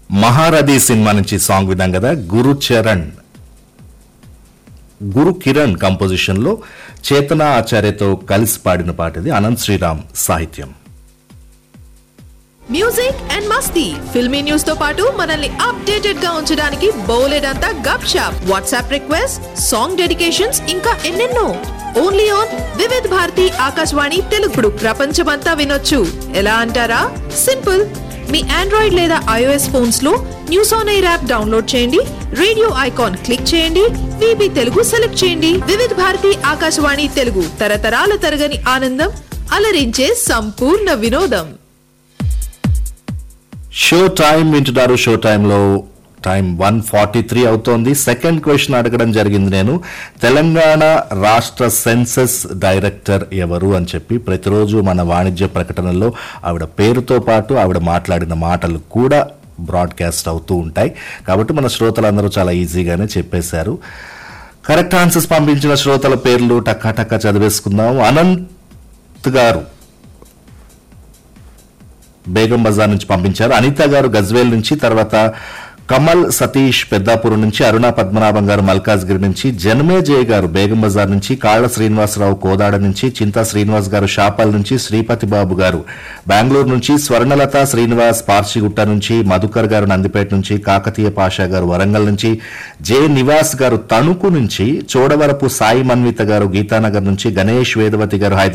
మహారథి cinema నుంచి song విన్నాం కదా గురు చరణ్ గురు కిరణ్ కంపోజిషన్ లో చేతన ఆచార్యతో కలిసి పాడిన పాట ఇది అనంత్ శ్రీరామ్ సాహిత్యం మ్యూజిక్ అండ్ మస్తీ ఫిల్మీ న్యూస్ తో పాటు మనల్ని అప్డేటెడ్ గా ఉంచడానికి బోలెడంతా Gup Shup WhatsApp request song dedications ఇంకా ఎన్నెన్నో ఓన్లీ ఆన్ వివిధ్ భారతి ఆకాశవాణి తెలుగుడు ప్రపంచమంతా వినొచ్చు ఎలా అంటారా సింపుల్ మీ ఆండ్రాయిడ్ లేదా ఐఓఎస్ ఫోన్స్ లో news on air app download చేయండి రేడియో ఐకాన్ క్లిక్ చేయండి విబి తెలుగు సెలెక్ట్ చేయండి వివిధ భారతి ఆకాశవాణి తెలుగు తరతరాల తరగని ఆనందం అలరించే సంపూర్ణ వినోదం షో టైం వింటున్నారు షో టైంలో టైం వన్ ఫార్టీ త్రీ అవుతోంది సెకండ్ క్వశ్చన్ అడగడం జరిగింది నేను తెలంగాణ రాష్ట్ర సెన్సస్ డైరెక్టర్ ఎవరు అని చెప్పి ప్రతిరోజు మన వాణిజ్య ప్రకటనలో ఆవిడ పేరుతో పాటు ఆవిడ మాట్లాడిన మాటలు కూడా బ్రాడ్కాస్ట్ అవుతూ ఉంటాయి కాబట్టి మన శ్రోతలందరూ చాలా ఈజీగానే చెప్పేశారు కరెక్ట్ ఆన్సర్స్ పంపించిన శ్రోతల పేర్లు టక్కా టక్కా చదివేసుకుందాం అనంత్ గారు బేగం బజార్ నుంచి పంపించారు అనిత గారు గజ్వేల్ నుంచి తర్వాత కమల్ సతీష్ పెద్దాపురం నుంచి అరుణ పద్మనాభం గారు మల్కాజ్గిరి నుంచి జన్మేజయ్ గారు బేగం బజార్ నుంచి కాళ్ల శ్రీనివాసరావు కోదాడ నుంచి చింతా శ్రీనివాస్ గారు షాపల్ నుంచి శ్రీపతి బాబు గారు బెంగళూరు నుంచి స్వర్ణలత శ్రీనివాస్ పార్చిగుట్ట నుంచి మధుకర్ గారు నందిపేట నుంచి కాకతీయ పాషా గారు వరంగల్ నుంచి జె నివాస్ గారు తణుకు నుంచి చోడవరపు సాయి మన్విత గారు గీతానగర్ నుంచి గణేష్ వేదవతి గారు హైదరాబాద్